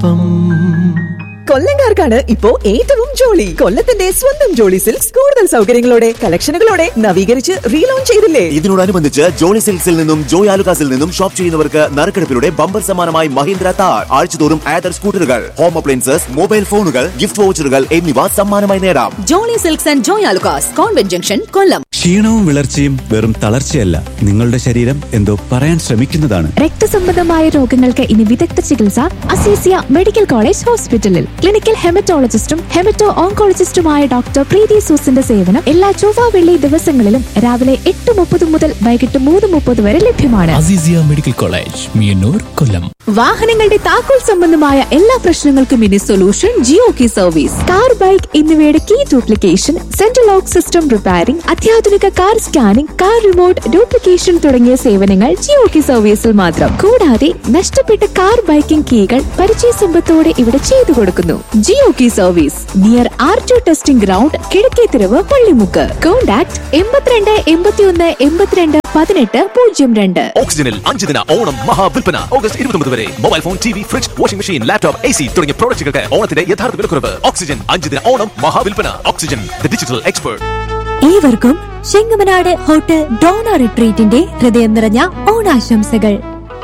ഒപ്പം കൊല്ലങ്കാർക്കാണ് ഇപ്പോ ഏറ്റവും ജോളി കൊല്ലത്തിന്റെ സ്വന്തം ജോളി സിൽക്സ് കൂടുതൽ സൗകര്യങ്ങളോടെ കളക്ഷനുകളോടെ നവീകരിച്ച് റീലോഞ്ച് ചെയ്തില്ലേ ഇതിനോടനുബന്ധിച്ച് ജോളി സിൽക്സിൽ നിന്നും ജോയ് ആലുക്കാസിൽ നിന്നും ഷോപ്പ് ചെയ്യുന്നവർക്ക് നറുക്കെടുപ്പിലൂടെ ബമ്പർ സമ്മാനമായി മഹീന്ദ്ര താർ ആഴ്ചതോറും ആദർ സ്കൂട്ടറുകൾ ഹോം അപ്ലയൻസസ് മൊബൈൽ ഫോണുകൾ ഗിഫ്റ്റ് വൗച്ചറുകൾ എന്നിവ സമ്മാനമായി നേടാം Jolly Silks and Joy Alukkas Convent Junction Kollam ക്ഷീണവും വിളർച്ചയും വെറും തളർച്ചയല്ല നിങ്ങളുടെ ശരീരം എന്തോ പറയാൻ ശ്രമിക്കുന്നതാണ് രക്തസംബന്ധമായ രോഗങ്ങൾക്ക് ഇനി വിദഗ്ധ ചികിത്സ അസീസിയ മെഡിക്കൽ കോളേജ് ഹോസ്പിറ്റലിൽ ക്ലിനിക്കൽ ഹെമറ്റോളജിസ്റ്റും ഹെമറ്റോ ഓങ്കോളജിസ്റ്റുമായ ഡോക്ടർ പ്രീതി സൂസിന്റെ സേവനം എല്ലാ ചൊവ്വ വെള്ളി ദിവസങ്ങളിലും രാവിലെ എട്ട് മുപ്പത് മുതൽ വൈകിട്ട് മൂന്ന് മുപ്പത് വരെ ലഭ്യമാണ് അസീസിയ മെഡിക്കൽ കോളേജ് മിയന്നൂർ കൊല്ലം വാഹനങ്ങളുടെ താക്കോൽ സംബന്ധമായ എല്ലാ പ്രശ്നങ്ങൾക്കും ഇനി solution Jio key service car bike എന്നിവയുടെ key duplication central lock system repairing അത്യാധുനിക car scanning car remote duplication തുടങ്ങിയ സേവനങ്ങൾ ജിയോ കി സർവീസിൽ മാത്രം കൂടാതെ നഷ്ടപ്പെട്ട കാർ ബൈക്കിംഗ് കീകൾ പരിചയ സമ്പത്തോടെ ഇവിടെ ചെയ്തു കൊടുക്കുന്നു Jio key service near R two testing ground കിഴക്കേത്തിരവ് പള്ളിമുക്ക് കോണ്ടാക്ട് എൺപത്തിരണ്ട് എൺപത്തിയൊന്ന് എൺപത്തിരണ്ട് പതിനെട്ട് പൂജ്യം രണ്ട് ഓക്സിജനിൽ അഞ്ച് ദിന ഓണം മഹാവിൽപ്പന ഓഗസ്റ്റ് ഇരുപത്തൊമ്പത് വരെ mobile phone T V fridge washing machine laptop A C തുടങ്ങിയ പ്രോഡക്റ്റുകൾക്ക് ഓണത്തിന്റെ യഥാർത്ഥ വിലക്കുറവ് ഓക്സിജൻ അഞ്ച് ദിന ഓണം മഹാവിൽപ്പന ഓക്സിജൻ ദ ഡിജിറ്റൽ എക്സ്പേർട്ട് ഏവർക്കും ചെങ്ങമനാട് ഹോട്ടൽ ഡോണ റിട്രീറ്റിന്റെ ഹൃദയം നിറഞ്ഞ ഓണാശംസകൾ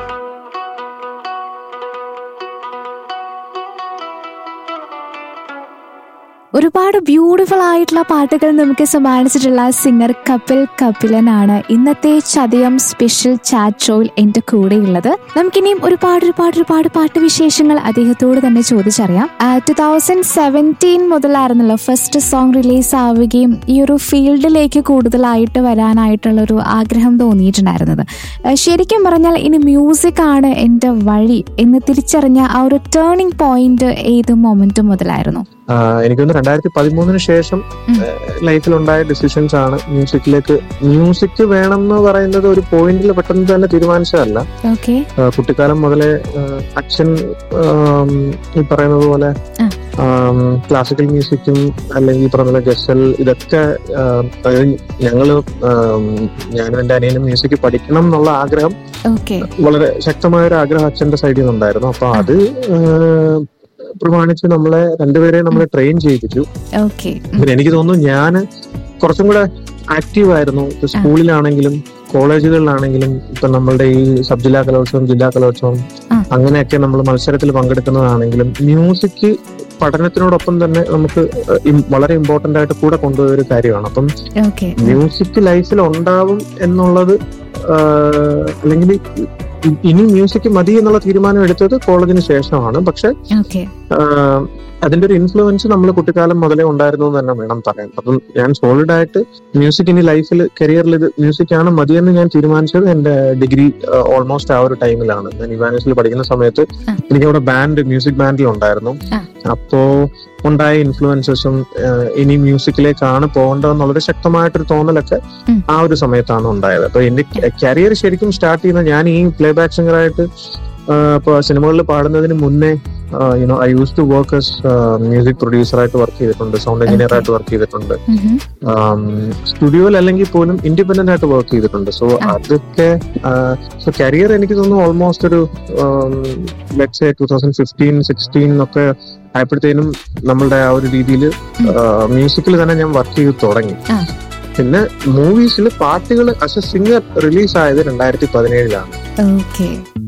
ഒരുപാട് ബ്യൂട്ടിഫുൾ ആയിട്ടുള്ള പാട്ടുകൾ നമുക്ക് സമ്മാനിച്ചിട്ടുള്ള സിംഗർ കപിൽ കപിലനാണ് ഇന്നത്തെ ചതയം സ്പെഷ്യൽ ചാറ്റ് ഷോയിൽ എന്റെ കൂടെയുള്ളത് നമുക്കിനിയും ഒരുപാട് ഒരുപാട് ഒരുപാട് പാട്ട് വിശേഷങ്ങൾ അദ്ദേഹത്തോട് തന്നെ ചോദിച്ചറിയാം ടു തൗസൻഡ് സെവൻറ്റീൻ മുതലായിരുന്നല്ലോ ഫസ്റ്റ് സോങ് റിലീസ് ആവുകയും ഈ ഒരു ഫീൽഡിലേക്ക് കൂടുതലായിട്ട് വരാനായിട്ടുള്ള ഒരു ആഗ്രഹം തോന്നിയിട്ടുണ്ടായിരുന്നത് ആ, ശരിക്കും പറഞ്ഞാൽ ഇനി മ്യൂസിക് ആണ് എൻ്റെ വഴി എന്ന് തിരിച്ചറിഞ്ഞ ആ ഒരു ടേണിംഗ് പോയിന്റ് ഏത് മൊമെന്റ് മുതലായിരുന്നു ആഹ് എനിക്കൊന്ന് രണ്ടായിരത്തി പതിമൂന്നിന് ശേഷം ലൈഫിൽ ഉണ്ടായ ഡിസിഷൻസ് ആണ് മ്യൂസിക്കിലേക്ക് മ്യൂസിക് വേണം എന്ന് പറയുന്നത് ഒരു പോയിന്റിൽ പെട്ടെന്ന് തന്നെ തീരുമാനിച്ചതല്ല ഓക്കെ ആഹ് കുട്ടിക്കാലം മുതലേ ആഹ് അച്ഛൻ ആം, ഈ പറയുന്നത് പോലെ ആ. ക്ലാസിക്കൽ മ്യൂസിക്കും അല്ലെങ്കിൽ ഈ പറഞ്ഞ പോലെ ഗസൽ ഇതൊക്കെ ആം, അതായത് ഞങ്ങള് ആം, ഞാനും എന്റെ അനിയനും മ്യൂസിക് പഠിക്കണം എന്നുള്ള ആഗ്രഹം ഓക്കെ വളരെ ശക്തമായ ഒരു ആഗ്രഹം അച്ഛന്റെ സൈഡിൽ നിന്നുണ്ടായിരുന്നു അപ്പൊ അത് ആഹ്, പ്രമാണിച്ച് നമ്മളെ രണ്ടുപേരെയും നമ്മളെ ട്രെയിൻ ചെയ്യിപ്പിച്ചു ഓക്കെ പിന്നെ എനിക്ക് തോന്നുന്നു ഞാൻ കുറച്ചും കൂടെ ആക്റ്റീവ് ആയിരുന്നു ഇപ്പൊ സ്കൂളിലാണെങ്കിലും കോളേജുകളിലാണെങ്കിലും ഇപ്പൊ നമ്മളുടെ ഈ സബ് ജില്ലാ കലോത്സവം ജില്ലാ കലോത്സവം ആ. അങ്ങനെയൊക്കെ നമ്മൾ മത്സരത്തിൽ പങ്കെടുക്കുന്നതാണെങ്കിലും മ്യൂസിക് പഠനത്തിനോടൊപ്പം തന്നെ നമുക്ക് ഇം- വളരെ ഇമ്പോർട്ടന്റ് ആയിട്ട് കൂടെ കൊണ്ടുപോയ ഒരു കാര്യമാണ് അപ്പം ഓക്കെ മ്യൂസിക് ലൈഫിൽ ഉണ്ടാവും എന്നുള്ളത് ആഹ്, അല്ലെങ്കിൽ ഇ- ഇനി മ്യൂസിക് മതി എന്നുള്ള തീരുമാനം എടുത്തത് കോളേജിന് ശേഷമാണ് പക്ഷെ ഓക്കെ ആഹ് അതിന്റെ ഒരു ഇൻഫ്ലുവൻസ് നമ്മൾ കുട്ടിക്കാലം മുതലേ ഉണ്ടായിരുന്നു എന്ന് തന്നെ വേണം പറയാൻ അപ്പം ഞാൻ സോളിഡ് ആയിട്ട് മ്യൂസിക് ഇനി ലൈഫിൽ കരിയറിൽ ഇത് മ്യൂസിക് ആണ് മതിയെന്ന് ഞാൻ തീരുമാനിച്ചത് എന്റെ ഡിഗ്രി ഓൾമോസ്റ്റ് ആ ഒരു ടൈമിലാണ് ഞാൻ ഇവാനിസിൽ പഠിക്കുന്ന സമയത്ത് ആ. എനിക്ക് അവിടെ ബാൻഡ് മ്യൂസിക് ബാൻഡിൽ ഉണ്ടായിരുന്നു ആ. അപ്പോ ഉണ്ടായ ഇൻഫ്ലുവൻസസും ഇനി മ്യൂസിക്കിലേക്കാണ് പോകേണ്ടതെന്നുള്ളൊരു ശക്തമായിട്ടൊരു തോന്നലൊക്കെ ഉം. ആ ഒരു സമയത്താണ് ഉണ്ടായത് അപ്പൊ എന്റെ കരിയർ ശരിക്കും സ്റ്റാർട്ട് ചെയ്യുന്ന ഞാൻ ഈ പ്ലേ ബാക്ക് സിംഗറായിട്ട് ഇപ്പൊ സിനിമകളിൽ പാടുന്നതിന് മുന്നേ you know I use to work as music producer ആയിട്ട് വർക്ക് ചെയ്തിട്ടുണ്ട് സൗണ്ട് എഞ്ചിനീയർ ആയിട്ട് വർക്ക് ചെയ്തിട്ടുണ്ട് സ്റ്റുഡിയോയിൽ അല്ലെങ്കിൽ പോലും ഇൻഡിപെൻഡന്റ് ആയിട്ട് വർക്ക് ചെയ്തിട്ടുണ്ട് സോ ആ. അതൊക്കെ സോ കരിയർ എനിക്ക് തോന്നുന്നു ഓൾമോസ്റ്റ് ഒരു let's two thousand fifteen sixteen ഒക്കെ ആയപ്പോഴത്തേനും നമ്മളുടെ ആ ഒരു രീതിയിൽ മ്യൂസിക്കിൽ തന്നെ ഞാൻ വർക്ക് ചെയ്ത് തുടങ്ങി ആ. പിന്നെ മൂവീസിൽ പാട്ടുകൾ ആസ് എ സിംഗർ റിലീസ് ആയത് രണ്ടായിരത്തി പതിനേഴിലാണ് ഓക്കെ